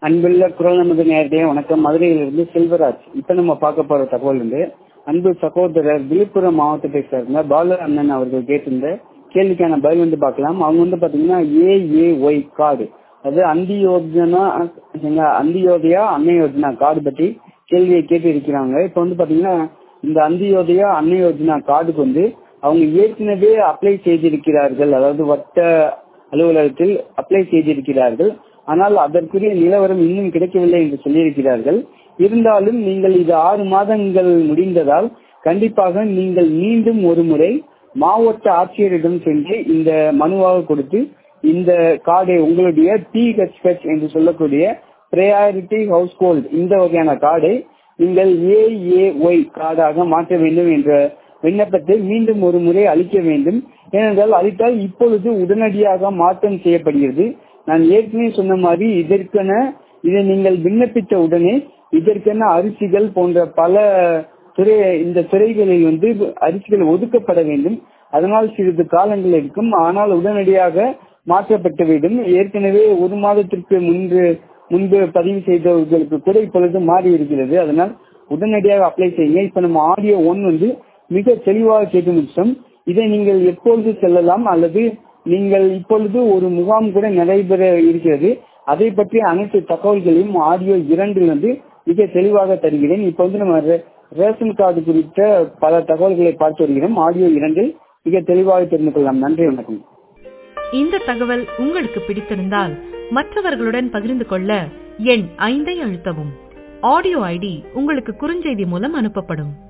அன்புள்ள குரல் நமது நேரடியாக வணக்கம் மதுரையிலிருந்து செல்வராஜ் இப்ப நம்ம பார்க்க போற தகவல் வந்து அன்பு சகோதரர் விழுப்புரம் மாவட்டத்தை சேர்ந்த பாலர் அண்ணன் அவர்கள் கேட்டிருந்த கேள்விக்கான பதில் வந்து பார்க்கலாம் அவங்க வந்து பாத்தீங்கன்னா ஏஏஒய் கார்டு அது அந்தியோஜனா அந்தியோதயா அன்னையோஜனா கார்டு பற்றி கேள்வியை கேட்டு இருக்கிறாங்க இப்ப வந்து பாத்தீங்கன்னா இந்த அந்தியோதயா அன்னையோஜனா கார்டுக்கு வந்து அவங்க ஏற்கனவே அப்ளை செய்திருக்கிறார்கள் அதாவது வட்ட அலுவலகத்தில் அப்ளை செய்திருக்கிறார்கள் ஆனால் அதற்குரிய நிலவரம் இன்னும் கிடைக்கவில்லை என்று சொல்லியிருக்கிறார்கள் இருந்தாலும் நீங்கள் இது ஆறு மாதங்கள் முடிந்ததால் கண்டிப்பாக நீங்கள் மீண்டும் ஒரு முறை மாவட்ட ஆட்சியரிடம் சென்று இந்த மனுவாக கொடுத்து இந்த கார்டை உங்களுடைய டிஹெச்ஹெச் என்று சொல்லக்கூடிய ப்ரையாரிட்டி ஹவுஸ் ஹோல்ட் இந்த வகையான கார்டை நீங்கள் ஏஏஒய் கார்டாக மாற்ற வேண்டும் என்ற விண்ணப்பத்தை மீண்டும் ஒரு முறை அளிக்க வேண்டும் ஏனென்றால் அளித்தால் இப்பொழுது உடனடியாக மாற்றம் செய்யப்படுகிறது நான் ஏற்கனவே சொன்ன மாதிரி இதற்கென இதை நீங்கள் விண்ணப்பித்த உடனே இதற்கென அரிசிகள் போன்ற பல துறை இந்த துறைகளில் வந்து அரிசிகள் ஒதுக்கப்பட வேண்டும் அதனால் சிறிது காலங்கள் இருக்கும் ஆனால் உடனடியாக மாற்றப்பட்டுவிடும் ஏற்கனவே ஒரு மாதத்திற்கு முன்பு முன்பு பதிவு செய்தவர்களுக்கு கூட இப்பொழுது மாறி இருக்கிறது அதனால் உடனடியாக அப்ளை செய்யுங்க இப்ப நம்ம ஆடியோ ஒன் வந்து மிக தெளிவாக கேட்டு முடிச்சோம் இதை நீங்கள் எப்பொழுது செல்லலாம் அல்லது நீங்கள் இப்பொழுது ஒரு முகாம் கூட நடைபெற இருக்கிறது அதை பற்றி அனைத்து தகவல்களையும் ஆடியோ இரண்டில் வந்து மிக தெளிவாக தருகிறேன் இப்ப வந்து நம்ம ரேஷன் கார்டு குறித்த பல தகவல்களை பார்த்து வருகிறோம் ஆடியோ இரண்டில் மிக தெளிவாக தெரிந்து கொள்ளலாம் நன்றி வணக்கம் இந்த தகவல் உங்களுக்கு பிடித்திருந்தால் மற்றவர்களுடன் பகிர்ந்து கொள்ள எண் ஐந்தை அழுத்தவும் ஆடியோ ஐடி உங்களுக்கு குறுஞ்செய்தி மூலம் அனுப்பப்படும்